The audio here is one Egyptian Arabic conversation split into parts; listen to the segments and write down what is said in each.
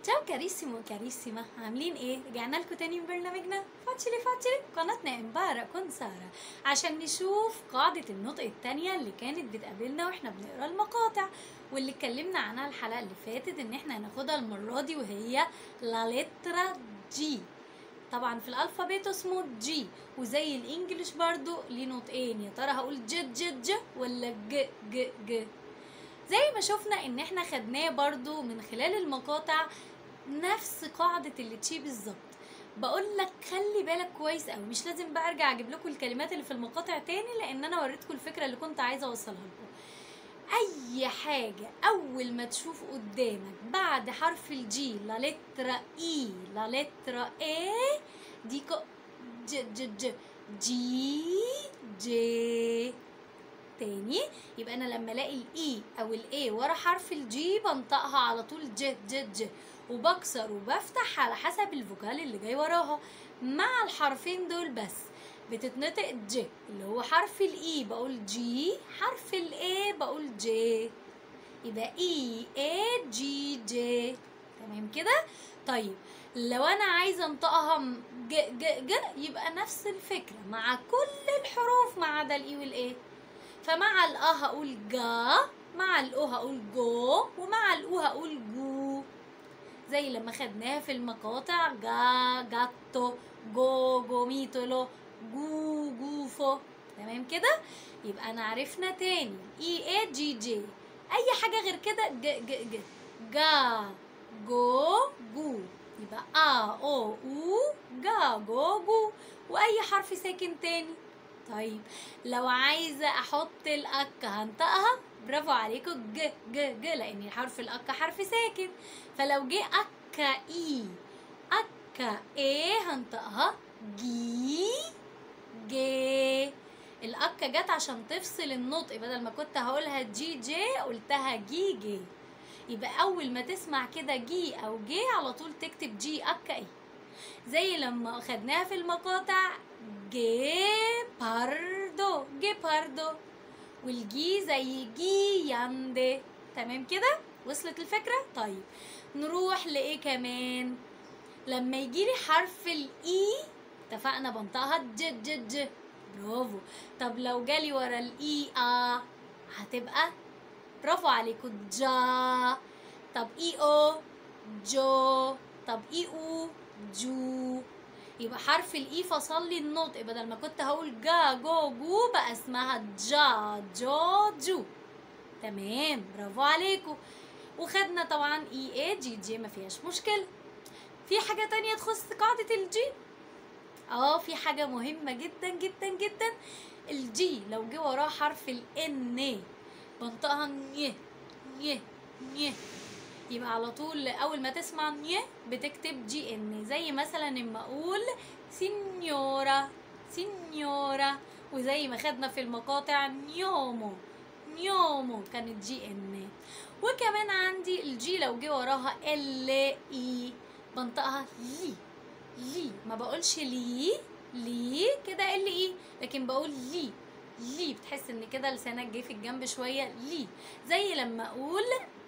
تشاو كاريسيمو كاريسيما عاملين ايه رجعنا لكم تاني من برنامجنا فاتشلي فاتشلي قناتنا امبارح كون سارة عشان نشوف قاعدة النطق التانية اللي كانت بتقابلنا واحنا بنقرا المقاطع واللي اتكلمنا عنها الحلقة اللي فاتت ان احنا هناخدها المرة دي وهي لا لترا جي طبعا في الالفابيت اسمه جي وزي الانجليش برضو ليه نطقين يا ترى هقول ج ج ج ولا ج ج ج زي ما شفنا ان احنا خدناه برضو من خلال المقاطع نفس قاعدة اللي تشي بالظبط بقول لك خلي بالك كويس قوي مش لازم بقى ارجع اجيب لكم الكلمات اللي في المقاطع تاني لان انا وريتكم الفكرة اللي كنت عايزة اوصلها لكم اي حاجة اول ما تشوف قدامك بعد حرف الجي لا لترا اي لا لترا اي دي كو ج ج ج جي جي تاني يبقى انا لما الاقي الاي او الاي ورا حرف الجي بنطقها على طول ج ج ج وبكسر وبفتح على حسب الفوكال اللي جاي وراها مع الحرفين دول بس بتتنطق ج اللي هو حرف الاي بقول جي حرف الاي بقول جي يبقى اي اي جي جي تمام كده طيب لو انا عايزه انطقها م- ج ج ج يبقى نفس الفكره مع كل الحروف ما عدا الاي والاي فمع الأ هقول جا مع الأو هقول جو ومع الأو هقول جو زي لما خدناها في المقاطع جا جاتو جو جوميتولو جو جوفو تمام كده يبقى انا عرفنا تاني اي اي جي جي اي حاجه غير كده ج ج ج جا جو جو يبقى ا او او جا جو جو واي حرف ساكن تاني طيب لو عايزه احط الاك هنطقها برافو عليكم ج ج ج لان حرف الاك حرف ساكن فلو جه اكا اي اكا ايه هنطقها جي جي الاكا جت عشان تفصل النطق بدل ما كنت هقولها جي جي قلتها جي جي يبقى اول ما تسمع كده جي او جي على طول تكتب جي اكا ايه زي لما خدناها في المقاطع جيباردو جيباردو والجي زي جي ياندي تمام كده وصلت الفكرة طيب نروح لإيه كمان لما يجيلي حرف الإي اتفقنا بنطقها ج ج ج برافو طب لو جالي ورا الإي آ هتبقى برافو عليكم جا طب إي أو جو طب إي أو جو يبقى حرف الاي فصل لي النطق بدل ما كنت هقول جا جو جو بقى اسمها جا جو جو تمام برافو عليكم وخدنا طبعا اي اي جي جي ما فيهاش مشكله في حاجه تانية تخص قاعده الجي اه في حاجه مهمه جدا جدا جدا الجي لو جه وراه حرف الان بنطقها نيه نيه نيه يبقى على طول اول ما تسمع نيه بتكتب جي ان زي مثلا اما اقول سينيورا سينيورا وزي ما خدنا في المقاطع نيومو نيومو كانت جي ان وكمان عندي الجي لو جه وراها ال اي بنطقها لي لي ما بقولش لي لي كده ال اي لكن بقول لي لي بتحس ان كده لسانك جه في الجنب شويه لي زي لما اقول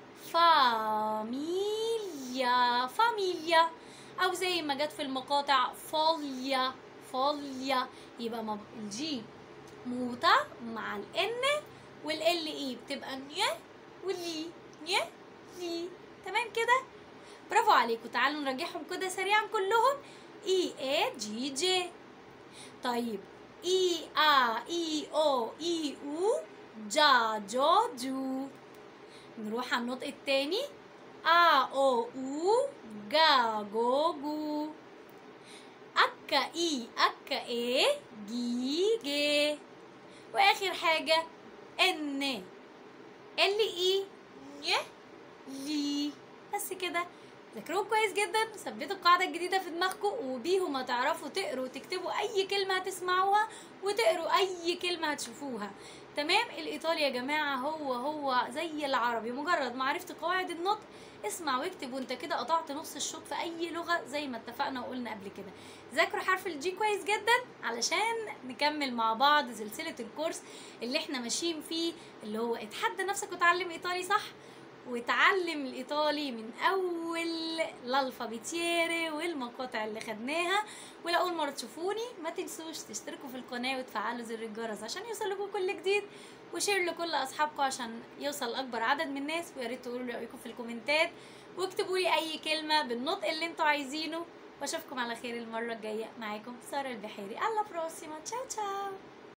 فاميليا فاميليا او زي ما جت في المقاطع فوليا فوليا يبقى ما الجي موتة مع الان والال اي بتبقى نيه واللي نيه لي تمام كده برافو عليكم تعالوا نراجعهم كده سريعا كلهم اي اي جي جي طيب اي ا اي او اي او جا جو جو نروح على النطق التاني آ أو أو جا جو جو أكا إي أكا إيه جي جي وآخر حاجة إن ال إي نيه لي بس كده ذاكروه كويس جدا ثبتوا القاعدة الجديدة في دماغكم وبيهم هتعرفوا تقروا وتكتبوا أي كلمة هتسمعوها وتقروا أي كلمة هتشوفوها تمام الإيطالي يا جماعة هو هو زي العربي مجرد ما عرفت قواعد النطق اسمع واكتب وانت كده قطعت نص الشوط في أي لغة زي ما اتفقنا وقلنا قبل كده ذاكروا حرف الجي كويس جدا علشان نكمل مع بعض سلسلة الكورس اللي احنا ماشيين فيه اللي هو اتحدى نفسك وتعلم إيطالي صح وتعلم الإيطالي من أول الالفابيتيري والمقاطع اللي خدناها ولو اول مره تشوفوني ما تنسوش تشتركوا في القناه وتفعلوا زر الجرس عشان يوصل لكم كل جديد وشير لكل اصحابكم عشان يوصل لاكبر عدد من الناس ويا ريت تقولوا رايكم في الكومنتات واكتبوا لي اي كلمه بالنطق اللي انتوا عايزينه واشوفكم على خير المره الجايه معاكم ساره البحيري alla prossima ciao ciao